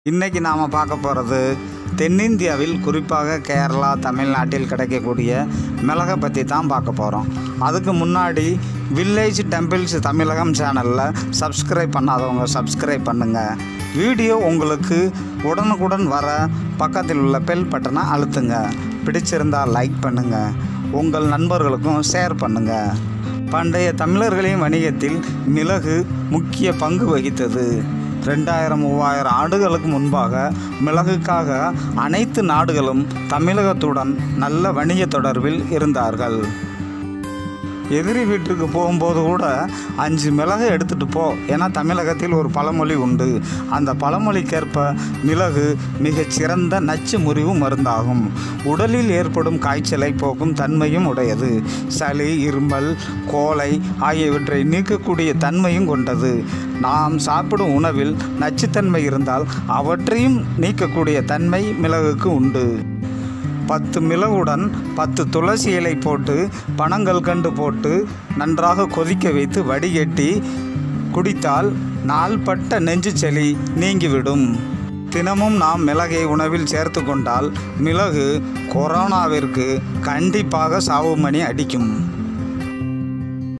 இன்றைக்கி நாம் பார்க்க போகிறது தென்னிந்தியாவில் குறிப்பாக கேரளா தமிழ்நாட்டில் கிடைக்கக்கூடிய மிளகை பற்றி தான் பார்க்க போகிறோம் அதுக்கு முன்னாடி வில்லேஜ் டெம்பிள்ஸ் தமிழகம் சேனலில் சப்ஸ்கிரைப் பண்ணாதவங்க சப்ஸ்கிரைப் பண்ணுங்கள் வீடியோ உங்களுக்கு உடனுக்குடன் வர பக்கத்தில் உள்ள பெல் பட்டனை அழுத்துங்க பிடிச்சிருந்தால் லைக் பண்ணுங்கள் உங்கள் நண்பர்களுக்கும் ஷேர் பண்ணுங்கள் பண்டைய தமிழர்களின் வணிகத்தில் மிளகு முக்கிய பங்கு வகித்தது ரெண்டாயிரம் மூவாயிரம் ஆண்டுகளுக்கு முன்பாக மிளகுக்காக அனைத்து நாடுகளும் தமிழகத்துடன் நல்ல வணிக தொடர்பில் இருந்தார்கள் எதிரி வீட்டுக்கு போகும்போது கூட அஞ்சு மிளகு எடுத்துகிட்டு போ ஏன்னா தமிழகத்தில் ஒரு பழமொழி உண்டு அந்த பழமொழிக்கேற்ப மிளகு மிகச் சிறந்த நச்சு முறிவு மருந்தாகும் உடலில் ஏற்படும் காய்ச்சலை போக்கும் தன்மையும் உடையது சளி இருமல் கோலை ஆகியவற்றை நீக்கக்கூடிய தன்மையும் கொண்டது நாம் சாப்பிடும் உணவில் நச்சுத்தன்மை இருந்தால் அவற்றையும் நீக்கக்கூடிய தன்மை மிளகுக்கு உண்டு பத்து மிளகுடன் பத்து துளசி இலை போட்டு பனங்கல்கண்டு போட்டு நன்றாக கொதிக்க வைத்து வடிகட்டி குடித்தால் நாள்பட்ட நெஞ்சு சளி நீங்கிவிடும் தினமும் நாம் மிளகை உணவில் சேர்த்து கொண்டால் மிளகு கொரோனாவிற்கு கண்டிப்பாக சாவுமணி அடிக்கும்